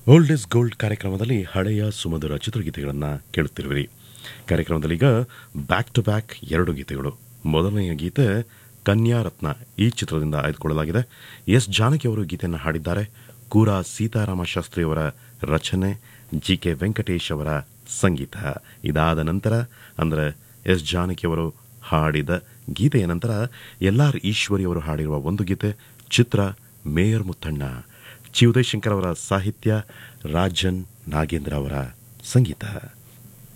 old is gold ಕಾರ್ಯಕ್ರಮದಲ್ಲಿ ಹಳೆಯ ಸುಮಧುರ ಚಿತ್ರಗೀತೆಗಳನ್ನು ಕೇಳುತ್ತಿರುವಿರಿ ಕಾರ್ಯಕ್ರಮದಲ್ಲಿ ಈಗ ಬ್ಯಾಕ್ ಟು ಬ್ಯಾಕ್ ಎರಡು ಗೀತೆಗಳು ಮೊದಲನೆಯ ಗೀತೆ ಕನ್ಯಾರತ್ನ ಈ ಚಿತ್ರದಿಂದ ಆಯ್ದುಕೊಳ್ಳಲಾಗಿದೆ ಎಸ್ ಜಾನಕಿ ಅವರು ಗೀತೆಯನ್ನು ಹಾಡಿದ್ದಾರೆ ಕೂರ ಸೀತಾರಾಮ ಶಾಸ್ತ್ರಿಯವರ ರಚನೆ ಜಿ ಕೆ ವೆಂಕಟೇಶ್ ಅವರ ಸಂಗೀತ ಇದಾದ ನಂತರ ಅಂದರೆ ಎಸ್ ಜಾನಕಿ ಅವರು ಹಾಡಿದ ಗೀತೆಯ ನಂತರ ಎಲ್ ಆರ್ ಈಶ್ವರಿ ಅವರು ಹಾಡಿರುವ ಒಂದು ಗೀತೆ ಚಿತ್ರ ಮೇಯರ್ ಮುತ್ತಣ್ಣ ಚಿ ಉದಯಶಂಕರ್ ಅವರ ಸಾಹಿತ್ಯ ರಾಜನ್ ನಾಗೇಂದ್ರ ಅವರ ಸಂಗೀತ